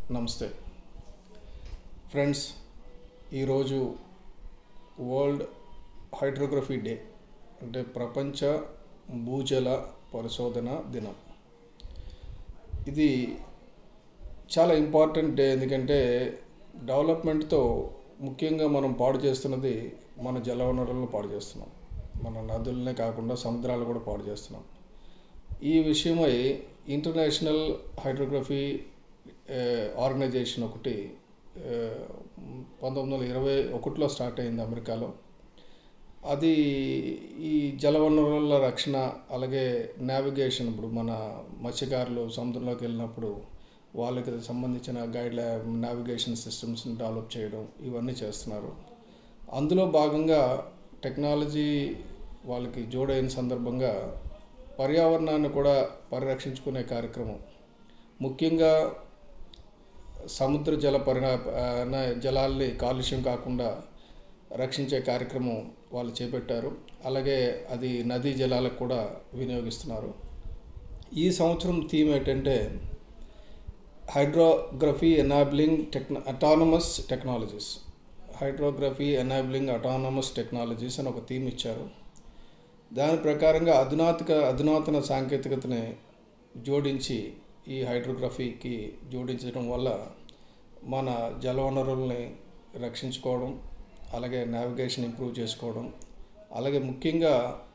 నమస్తే ఫ్రెండ్స్ ఈరోజు world hydrography day అంటే ప్రపంచ భూజల పరిశోధన దినం ఇది చాలా ఇంపార్టెంట్ డే ఎందుకంటే డెవలప్మెంట్తో ముఖ్యంగా మనం పాడు చేస్తున్నది మన జల వనరులను పాడు చేస్తున్నాం మన నదులనే కాకుండా సముద్రాలు కూడా పాడు చేస్తున్నాం ఈ విషయమై ఇంటర్నేషనల్ హైడ్రోగ్రఫీ ఆర్గనైజేషన్ ఒకటి పంతొమ్మిది వందల ఇరవై ఒకటిలో స్టార్ట్ అయింది అమెరికాలో అది ఈ జలవనరుల రక్షణ అలాగే నావిగేషన్ ఇప్పుడు మన మత్స్యకారులు సముద్రంలోకి వెళ్ళినప్పుడు వాళ్ళకి సంబంధించిన గైడ్ నావిగేషన్ సిస్టమ్స్ని డెవలప్ చేయడం ఇవన్నీ చేస్తున్నారు అందులో భాగంగా టెక్నాలజీ వాళ్ళకి జోడైన సందర్భంగా పర్యావరణాన్ని కూడా పరిరక్షించుకునే కార్యక్రమం ముఖ్యంగా సముద్ర జల పరిణా జలాల్ని కాలుష్యం కాకుండా రక్షించే కార్యక్రమం వాళ్ళు చేపట్టారు అలాగే అది నదీ జలాలకు కూడా వినియోగిస్తున్నారు ఈ సంవత్సరం థీమ్ ఏంటంటే హైడ్రోగ్రఫీ ఎనాబ్లింగ్ టెక్న autonomous technologies hydrography enabling autonomous technologies అని ఒక థీమ్ ఇచ్చారు దాని ప్రకారంగా అధునాతిక అధునాతన సాంకేతికతని జోడించి ఈ హైడ్రోగ్రఫీకి జోడించడం వల్ల మన జలవనరుల్ని రక్షించుకోవడం అలాగే నావిగేషన్ ఇంప్రూవ్ చేసుకోవడం అలాగే ముఖ్యంగా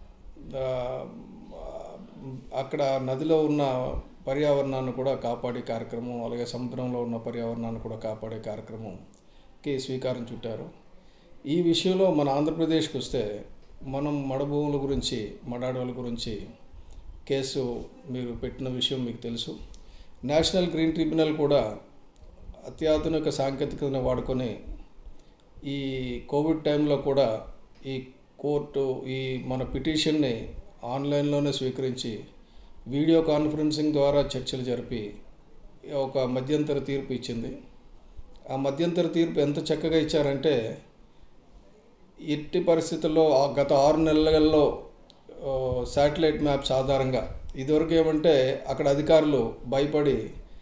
అక్కడ నదిలో ఉన్న పర్యావరణాన్ని కూడా కాపాడే కార్యక్రమం అలాగే సముద్రంలో ఉన్న పర్యావరణాన్ని కూడా కాపాడే కార్యక్రమంకి స్వీకారం చుట్టారు ఈ విషయంలో మన ఆంధ్రప్రదేశ్కి వస్తే మనం మడభూముల గురించి మడాడవుల గురించి కేసు మీరు పెట్టిన విషయం మీకు తెలుసు నేషనల్ గ్రీన్ ట్రిబ్యునల్ కూడా అత్యాధునిక సాంకేతికతను వాడుకొని ఈ కోవిడ్ టైంలో కూడా ఈ కోర్టు ఈ మన పిటిషన్ని ఆన్లైన్లోనే స్వీకరించి వీడియో కాన్ఫరెన్సింగ్ ద్వారా చర్చలు జరిపి ఒక మధ్యంతర తీర్పు ఇచ్చింది ఆ మధ్యంతర తీర్పు ఎంత చక్కగా ఇచ్చారంటే ఎట్టి పరిస్థితుల్లో గత ఆరు నెలలలో శాటిలైట్ మ్యాప్స్ ఆధారంగా ఇదివరకు ఏమంటే అక్కడ అధికారులు భయపడి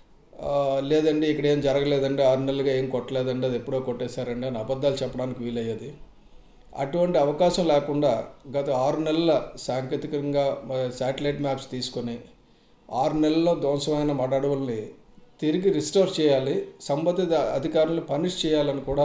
లేదండి ఇక్కడ ఏం జరగలేదండి ఆరు నెలలుగా ఏం కొట్టలేదండి అది ఎప్పుడో కొట్టేశారండి అని అబద్ధాలు చెప్పడానికి వీలయ్యేది అటువంటి అవకాశం లేకుండా గత ఆరు నెలల సాంకేతికంగా శాటిలైట్ మ్యాప్స్ తీసుకొని ఆరు నెలల్లో ధ్వంసమైన మడడవుల్ని తిరిగి రిస్టోర్ చేయాలి సంబంధిత అధికారులు పనిష్ చేయాలని కూడా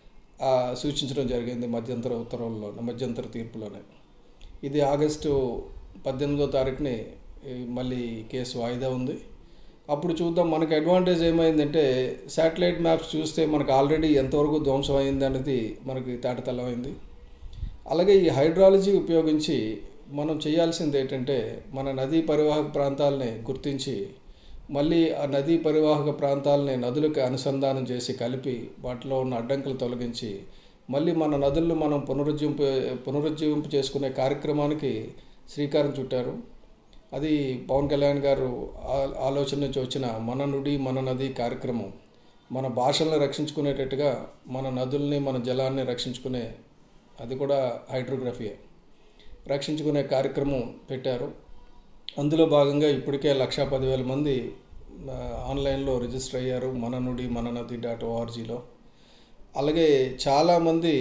సూచించడం జరిగింది మధ్యంతర ఉత్తర్వుల్లో మధ్యంతర తీర్పులోనే ఇది ఆగస్టు పద్దెనిమిదో తారీఖుని మళ్ళీ కేసు వాయిదా ఉంది అప్పుడు చూద్దాం మనకి అడ్వాంటేజ్ ఏమైందంటే శాటిలైట్ మ్యాప్స్ చూస్తే మనకు ఆల్రెడీ ఎంతవరకు ధ్వంసం అయింది అనేది మనకి తేటతెల్లమైంది అలాగే ఈ హైడ్రాలజీ ఉపయోగించి మనం చేయాల్సింది ఏంటంటే మన నదీ పరివాహక ప్రాంతాలని గుర్తించి మళ్ళీ ఆ నదీ పరివాహక ప్రాంతాలని నదులకు అనుసంధానం చేసి కలిపి వాటిలో ఉన్న అడ్డంకులు తొలగించి మళ్ళీ మన నదులను మనం పునరుజ్జింపు పునరుజ్జీవింపు చేసుకునే కార్యక్రమానికి శ్రీకారం చుట్టారు అది పవన్ కళ్యాణ్ గారు ఆలోచన నుంచి వచ్చిన మన నుడి మన నది కార్యక్రమం మన భాషలను రక్షించుకునేటట్టుగా మన నదుల్ని మన జలాన్ని రక్షించుకునే అది కూడా హైడ్రోగ్రఫీయే రక్షించుకునే కార్యక్రమం పెట్టారు అందులో భాగంగా ఇప్పటికే లక్షా పదివేల మంది ఆన్లైన్లో రిజిస్టర్ అయ్యారు మన నుడి మన నది డాట్ ఓఆర్జీలో అలాగే చాలామంది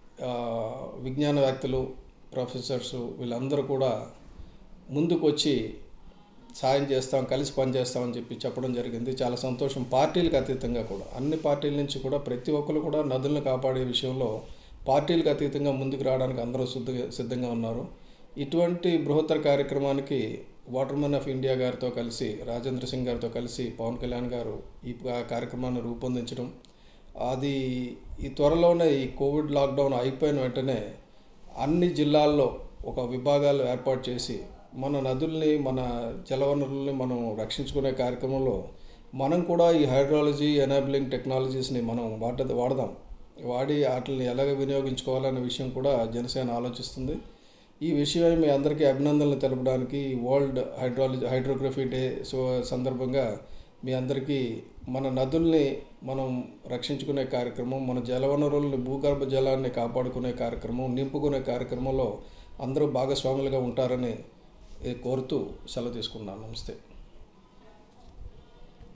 విజ్ఞానవేత్తలు ప్రొఫెసర్స్ వీళ్ళందరూ కూడా ముందుకు వచ్చి సాయం చేస్తాం కలిసి పనిచేస్తామని చెప్పి చెప్పడం జరిగింది చాలా సంతోషం పార్టీలకు అతీతంగా కూడా అన్ని పార్టీల నుంచి కూడా ప్రతి ఒక్కరు కూడా నదులను కాపాడే విషయంలో పార్టీలకు అతీతంగా ముందుకు రావడానికి అందరూ సిద్ధంగా సిద్ధంగా ఉన్నారు ఇటువంటి బృహత్తర కార్యక్రమానికి వాటర్మెన్ ఆఫ్ ఇండియా గారితో కలిసి రాజేంద్ర సింగ్ గారితో కలిసి పవన్ కళ్యాణ్ గారు ఈ కార్యక్రమాన్ని రూపొందించడం అది ఈ త్వరలోనే ఈ కోవిడ్ లాక్డౌన్ అయిపోయిన వెంటనే అన్ని జిల్లాల్లో ఒక విభాగాలు ఏర్పాటు చేసి మన నదుల్ని మన జలవనరుల్ని మనం రక్షించుకునే కార్యక్రమంలో మనం కూడా ఈ హైడ్రాలజీ ఎనాబిలింగ్ టెక్నాలజీస్ని మనం వాట వాడదాం వాడి వాటిని ఎలాగ వినియోగించుకోవాలనే విషయం కూడా జనసేన ఆలోచిస్తుంది ఈ విషయమై మీ అందరికీ అభినందనలు తెలపడానికి world hydrology hydrography day so సందర్భంగా మీ అందరికీ మన నదుల్ని మనం రక్షించుకునే కార్యక్రమం మన జలవనరుల్ని భూగర్భ జలాన్ని కాపాడుకునే కార్యక్రమం నింపుకునే కార్యక్రమంలో అందరూ భాగస్వాములుగా ఉంటారని కోరుతూ సెలవు తీసుకున్నాను నమస్తే